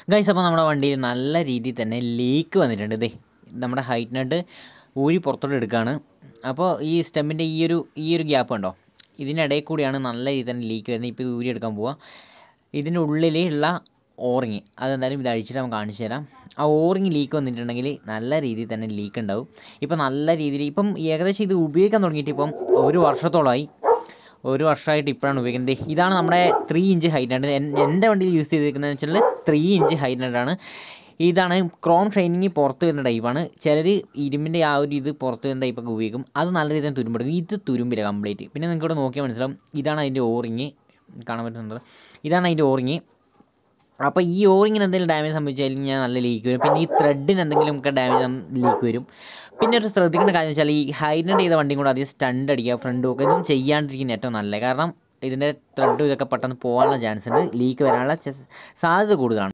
guys അപ്പോൾ നമ്മുടെ വണ്ടിയിൽ നല്ല രീതിയിൽ തന്നെ ലീക്ക് വന്നിട്ടുണ്ട് ഇതേ നമ്മുടെ ഹൈറ്റ് നട്ട് ഊരി പുറത്തോട്ട് എടുക്കുകയാണ് അപ്പോൾ ഈ സ്റ്റെമ്മിൻ്റെ ഈ ഒരു ഈ ഒരു ഗ്യാപ്പ് ഉണ്ടോ ഇതിൻ്റെ ഇടയിൽ കൂടിയാണ് നല്ല രീതിയിൽ തന്നെ ലീക്ക് വരുന്നത് ഇപ്പോൾ ഇത് ഊരി എടുക്കാൻ പോവുക ഇതിൻ്റെ ഉള്ളിൽ ഉള്ള ഓറിങ് അതെന്തായാലും ഇത് അഴിച്ചിട്ട് നമുക്ക് കാണിച്ചു തരാം ആ ഓറിങ് ലീക്ക് വന്നിട്ടുണ്ടെങ്കിൽ നല്ല രീതിയിൽ തന്നെ ലീക്ക് ഉണ്ടാവും ഇപ്പം നല്ല രീതിയിൽ ഇപ്പം ഏകദേശം ഇത് ഉപയോഗിക്കാൻ തുടങ്ങിയിട്ട് ഇപ്പം ഒരു വർഷത്തോളമായി ഒരു വർഷമായിട്ട് ഇപ്പോഴാണ് ഉപയോഗിക്കുന്നത് ദേ ഇതാണ് നമ്മുടെ ത്രീ ഇഞ്ച് ഹൈറ്റ് നട്ട് എൻ്റെ വണ്ടിയിൽ യൂസ് ചെയ്തിരിക്കുന്നത് വെച്ചാൽ ത്രീ ഇഞ്ച് ഹൈറ്റ് നട്ടാണ് ഇതാണ് ക്രോം ഷൈനിങ് പുറത്ത് വരുന്ന ടൈപ്പാണ് ചിലർ ഇരുമ്പിൻ്റെ ആ ഒരു ഇത് പുറത്ത് വരുന്ന ടൈപ്പൊക്കെ ഉപയോഗിക്കും അത് നല്ല രീതിയിൽ തുരുമ്പെടുക്കും ഇത് തുരുമ്പില്ല കംപ്ലീറ്റ് പിന്നെ നിങ്ങൾക്ക് ഇവിടെ നോക്കിയാൽ മനസ്സിലാവും ഇതാണ് അതിൻ്റെ ഓറിങ് കാണാൻ പറ്റുന്നുണ്ട് ഇതാണ് അതിൻ്റെ ഓറിങ് അപ്പോൾ ഈ ഓറിങ്ങിന് എന്തെങ്കിലും ഡാമേജ് സംഭവിച്ചാൽ ഞാൻ നല്ല ലീക്ക് വരും പിന്നെ ഈ ത്രെഡിന് എന്തെങ്കിലും ഒക്കെ ഡാമേജ് ലീക്ക് വരും പിന്നെ ഒരു ശ്രദ്ധിക്കേണ്ട കാര്യം വെച്ചാൽ ഈ ഹൈഡൻഡ് ചെയ്ത വണ്ടിയും കൂടെ അധികം സ്റ്റണ്ട് അടിക്കുക ഫ്രണ്ട് ഒക്കെ ഇതൊന്നും ചെയ്യാണ്ടിരിക്കുന്ന ഏറ്റവും നല്ലത് കാരണം ഇതിൻ്റെ ത്രെഡും ഇതൊക്കെ പെട്ടെന്ന് പോകാനുള്ള ചാൻസ് ഉണ്ട് ലീക്ക് വരാനുള്ള ചെ- സാധ്യത കൂടുതലാണ്